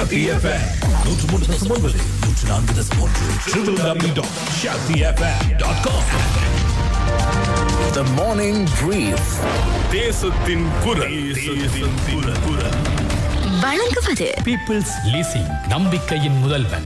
Shakti FM. நூற்று மூன்று தசம் ஒன்பது நூற்று நான்கு தசம் ஒன்று www.shaktifm.com The morning brief. தேசத்தின் குரல் தேசத்தின் குரல் வழங்குவது பீப்புள்ஸ் லீசிங் நம்பிக்கையின் முதல்வன்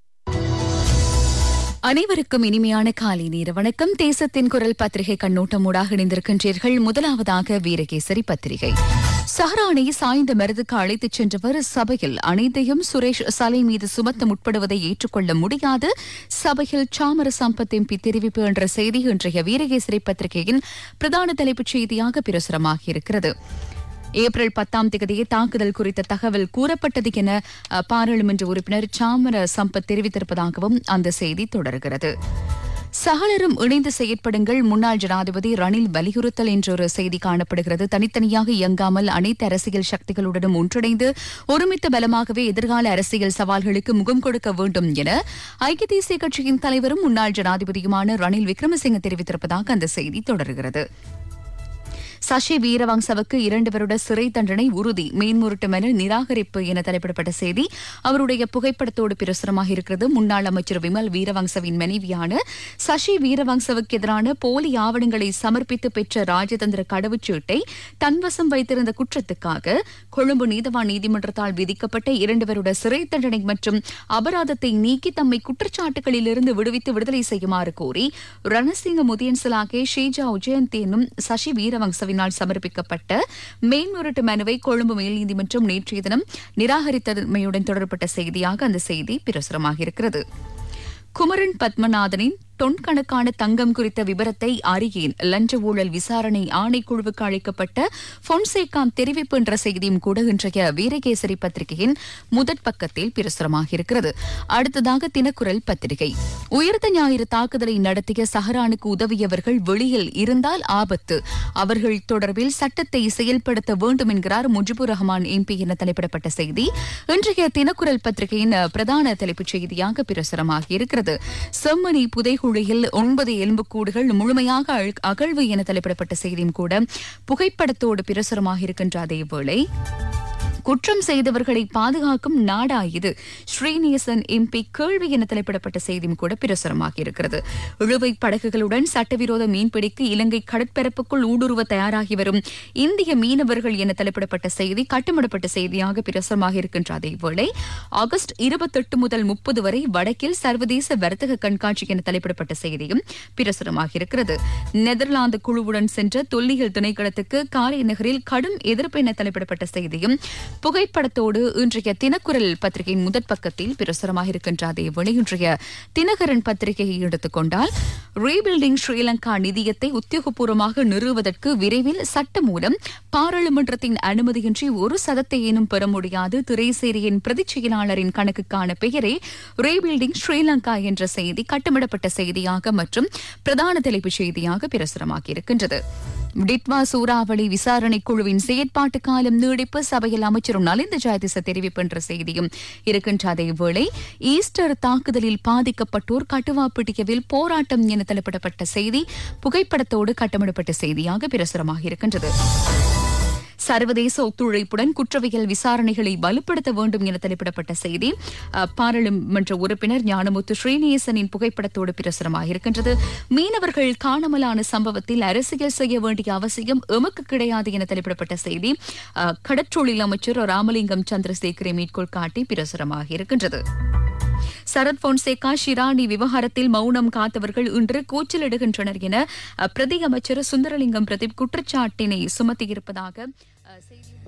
அனைவருக்கும் இனிமையான காலை நேர வணக்கம் தேசத்தின் குரல் பத்திரிகை கண்ணோட்டமூடாக இணைந்திருக்கின்றீர்கள் முதலாவதாக வீரகேசரி பத்திரிகை சஹரானை சாய்ந்த மருதுக்கு அழைத்துச் சென்றவர் சபையில் அனைத்தையும் சுரேஷ் சலை மீது சுமத்த முற்படுவதை ஏற்றுக்கொள்ள முடியாது சபையில் சாமர சம்பத் எம்பி தெரிவிப்பு என்ற செய்தி இன்றைய வீரகேசரி பத்திரிகையின் பிரதான தலைப்புச் செய்தியாக பிரசுரமாகியிருக்கிறது ஏப்ரல் பத்தாம் தேதியே தாக்குதல் குறித்த தகவல் கூறப்பட்டது என அஹ், பாராளுமன்ற உறுப்பினர் சாமர சம்பத் தெரிவித்திருப்பதாகவும் அந்த செய்தி தொடர்கிறது சகலரும் இணைந்து செயற்படுங்கள் முன்னாள் ஜனாதிபதி ரணில் வலியுறுத்தல் என்ற ஒரு செய்தி காணப்படுகிறது தனித்தனியாக இயங்காமல் அனைத்து அரசியல் சக்திகளுடனும் ஒன்றிணைந்து ஒருமித்த பலமாகவே எதிர்கால அரசியல் சவால்களுக்கு முகம் கொடுக்க வேண்டும் என ஐக்கிய தேசிய கட்சியின் தலைவரும் முன்னாள் ஜனாதிபதியுமான ரணில் விக்ரமசிங்க தெரிவித்திருப்பதாக அந்த செய்தி தொடர்கிறது சசி வீரவங்சவுக்கு இரண்டு வருட சிறை தண்டனை உறுதி மேன்முருட்டு மனு நிராகரிப்பு என தலைப்பிடப்பட்ட செய்தி அவருடைய புகைப்படத்தோடு பிரசுரமாக இருக்கிறது முன்னாள் அமைச்சர் விமல் வீரவங்சவின் மனைவியான சசி வீரவங்சவுக்கு எதிரான போலி ஆவணங்களை சமர்ப்பித்து பெற்ற ராஜதந்திர கடவுச்சீட்டை தன்வசம் வைத்திருந்த குற்றத்துக்காக கொழும்பு நீதவான் நீதிமன்றத்தால் விதிக்கப்பட்ட இரண்டு வருட சிறை தண்டனை மற்றும் அபராதத்தை நீக்கி தம்மை குற்றச்சாட்டுகளிலிருந்து விடுவித்து விடுதலை செய்யுமாறு கோரி ரணசிங்க முதியன்சலாகே ஷீஜா உஜயந்தி என்னும் சசி வீரவங்சவினால் சமர்ப்பிக்கப்பட்ட மேன்முரட்டு மனுவை கொழும்பு மேல் நீதிமன்றம் நேற்றைய தினம் நிராகரித்தமையுடன் தொடர்பட்ட செய்தியாக அந்த செய்தி பிரசுரமாகியிருக்கிறது குமரன் பத்மநாதனின் தொன் கணக்கான தங்கம் குறித்த விபரத்தை அறியேன் லஞ்ச ஊழல் விசாரணை ஆணைக்குழுவுக்கு அளிக்கப்பட்ட பொன்சேகாம் தெரிவிப்பு என்ற செய்தியும் கூட இன்றைய வீரகேசரி பத்திரிகையின் முதற் பக்கத்தில் பிரசுரமாகியிருக்கிறது அடுத்ததாக தினக்குரல் பத்திரிகை உயிர்த்த ஞாயிறு தாக்குதலை நடத்திய சஹரானுக்கு உதவியவர்கள் வெளியில் இருந்தால் ஆபத்து அவர்கள் தொடர்பில் சட்டத்தை செயல்படுத்த வேண்டும் என்கிறார் முஜிபுர் ரஹ்மான் எம்பி என தலைப்பிடப்பட்ட செய்தி இன்றைய தினக்குரல் பத்திரிகையின் அஹ், பிரதான தலைப்புச் செய்தியாக பிரசுரமாகியிருக்கிறது செம்மணி புதைகுழியில் ஒன்பது எலும்புக்கூடுகள் முழுமையாக அழ்- அகழ்வு என தலைப்பிடப்பட்ட செய்தியும் கூட புகைப்படத்தோடு பிரசுரமாக இருக்கின்ற அதேவேளை குற்றம் செய்தவர்களை பாதுகாக்கும் நாடா இது ஸ்ரீநேசன் எம்பி கேள்வி என தலைப்பிடப்பட்ட செய்தியும் கூட பிரசுரமாக இருக்கிறது இழுவை படகுகளுடன் சட்டவிரோத மீன்பிடிக்கு இலங்கை கடற்பரப்புக்குள் ஊடுருவ தயாராகி வரும் இந்திய மீனவர்கள் என தலைப்பிடப்பட்ட செய்தி கட்டுமிடப்பட்ட செய்தியாக பிரசுரமாக இருக்கின்ற அதேவேளை ஆகஸ்ட் இருபத்தெட்டு முதல் முப்பது வரை வடக்கில் சர்வதேச வர்த்தக கண்காட்சி என தலைப்பிடப்பட்ட செய்தியும் பிரசுரமாக இருக்கிறது நெதர்லாந்து குழுவுடன் சென்ற தொல்லியல் திணைக்களத்துக்கு காலை நகரில் கடும் எதிர்ப்பு என தலைப்பிடப்பட்ட செய்தியும் புகைப்படத்தோடு இன்றைய தினக்குரல் பத்திரிகையின் முதற் பக்கத்தில் பிரசுரமாக இருக்கின்ற அதேவேளை இன்றைய தினகரன் பத்திரிகையை எடுத்துக்கொண்டால் ரீபில்டிங் ஸ்ரீலங்கா நிதியத்தை உத்தியோகபூர்வமாக நிறுவுவதற்கு விரைவில் சட்ட மூலம் பாராளுமன்றத்தின் அனுமதியின்றி ஒரு சதத்தை ஏனும் பெற முடியாது திரைசேரியின் பிரதிச் செயலாளரின் கணக்குக்கான பெயரே ரீபில்டிங் ஸ்ரீலங்கா என்ற செய்தி கட்டமிடப்பட்ட செய்தியாக மற்றும் பிரதான தலைப்புச் செய்தியாக பிரசுரமாகி இருக்கின்றது டிட்வா சூறாவளி விசாரணை குழுவின் செயற்பாட்டு காலம் நீடிப்பு சபையில் அமைச்சரும் நலிந்த ஜெயதிச தெரிவிப்பு என்ற செய்தியும் இருக்கின்ற அதேவேளை ஈஸ்டர் தாக்குதலில் பாதிக்கப்பட்டோர் கட்டுவாப்பிட்டியவில் போராட்டம் என தலைப்பிடப்பட்ட செய்தி புகைப்படத்தோடு கட்டமிடப்பட்ட செய்தியாக பிரசுரமாக இருக்கின்றது சர்வதேச ஒத்துழைப்புடன் குற்றவியல் விசாரணைகளை வலுப்படுத்த வேண்டும் என தலைப்பிடப்பட்ட செய்தி அஹ், பாராளுமன்ற உறுப்பினர் ஞானமுத்து ஸ்ரீநேசனின் புகைப்படத்தோடு பிரசுரமாகிருக்கின்றது மீனவர்கள் காணாமலான சம்பவத்தில் அரசியல் செய்ய வேண்டிய அவசியம் எமக்கு கிடையாது என தலைப்பிடப்பட்ட செய்தி அஹ், கடற்றொழில் அமைச்சர் ராமலிங்கம் சந்திரசேகரை மேற்கோள் காட்டி பிரசுரமாகியிருக்கின்றது சரத் பொன்சேகா ஷிராணி விவகாரத்தில் மௌனம் காத்தவர்கள் இன்று கூச்சலிடுகின்றனர் என அஹ், பிரதி அமைச்சர் சுந்தரலிங்கம் பிரதீப் குற்றச்சாட்டினை சுமத்தியிருப்பதாக அஹ், செய்தி